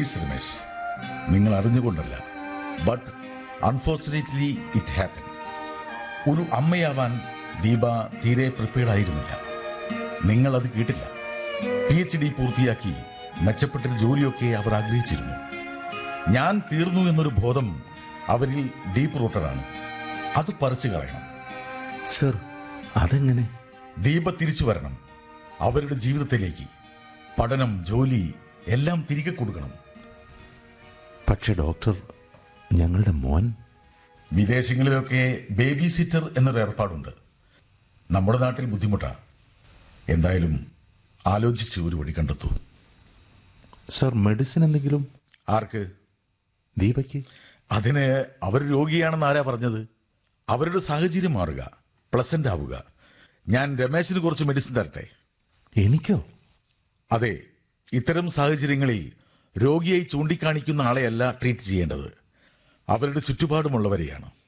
please Ramesh നിങ്ങൾ അറിഞ്ഞുകൊണ്ടല്ല but unfortunately it happen ഒരു അമ്മയാവാൻ ദീപ തീരെ പ്രിപ്പയർഡ് ആയിരുന്നില്ല നിങ്ങൾ അത് കേട്ടില്ല പി എച്ച് ഡി പൂർത്തിയാക്കി മെച്ചപ്പെട്ടൊരു ജോലിയൊക്കെ അവർ ആഗ്രഹിച്ചിരുന്നു ഞാൻ തീർന്നു എന്നൊരു ബോധം അവരിൽ ഡീപ്പ് റൂട്ടറാണ് അത് പറിച്ചു കളയണം സർ അതെങ്ങനെ ദീപ തിരിച്ചു വരണം അവരുടെ ജീവിതത്തിലേക്ക് പഠനം ജോലി എല്ലാം തിരികെ കൊടുക്കണം പക്ഷെ ഡോക്ടർ ഞങ്ങളുടെ മോൻ വിദേശങ്ങളിലൊക്കെ ബേബി സിറ്റർ എന്നൊരു ഏർപ്പാടുണ്ട് നമ്മുടെ നാട്ടിൽ ബുദ്ധിമുട്ടാ എന്തായാലും ആലോചിച്ച് ഒരു വഴി കണ്ടെത്തൂ സർ മെഡിസിൻ എന്തെങ്കിലും ആർക്ക് ദീപയ്ക്ക് അതിന് അവർ രോഗിയാണെന്ന് ആരാ പറഞ്ഞത് അവരുടെ സാഹചര്യം മാറുക പ്ലസന്റ് ആവുക ഞാൻ രമേശിന് കുറച്ച് മെഡിസിൻ തരട്ടെ എനിക്കോ അതെ ഇത്തരം സാഹചര്യങ്ങളിൽ രോഗിയായി ചൂണ്ടിക്കാണിക്കുന്ന ആളെയല്ല ട്രീറ്റ് ചെയ്യേണ്ടത് അവരുടെ ചുറ്റുപാടുമുള്ളവരെയാണ്